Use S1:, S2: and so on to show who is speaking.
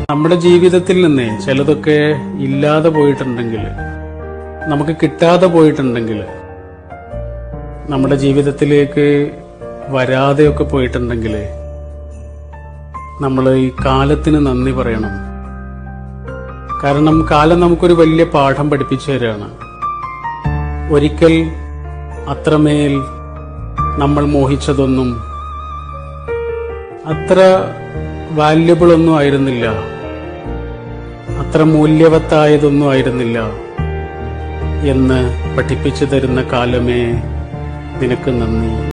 S1: നമ്മുടെ ജീവിതത്തിൽ നിന്ന് ചിലതൊക്കെ ഇല്ലാതെ പോയിട്ടുണ്ടെങ്കിൽ നമുക്ക് കിട്ടാതെ പോയിട്ടുണ്ടെങ്കിൽ നമ്മുടെ ജീവിതത്തിലേക്ക് വരാതെയൊക്കെ പോയിട്ടുണ്ടെങ്കിൽ നമ്മൾ ഈ കാലത്തിന് നന്ദി പറയണം കാരണം കാലം നമുക്കൊരു വലിയ പാഠം പഠിപ്പിച്ചു തരാണ് ഒരിക്കൽ അത്രമേൽ നമ്മൾ മോഹിച്ചതൊന്നും അത്ര വാല്യബിൾ ഒന്നും ആയിരുന്നില്ല അത്ര മൂല്യവത്തായതൊന്നും ആയിരുന്നില്ല എന്ന് പഠിപ്പിച്ചു തരുന്ന കാലമേ നിനക്ക് നന്ദി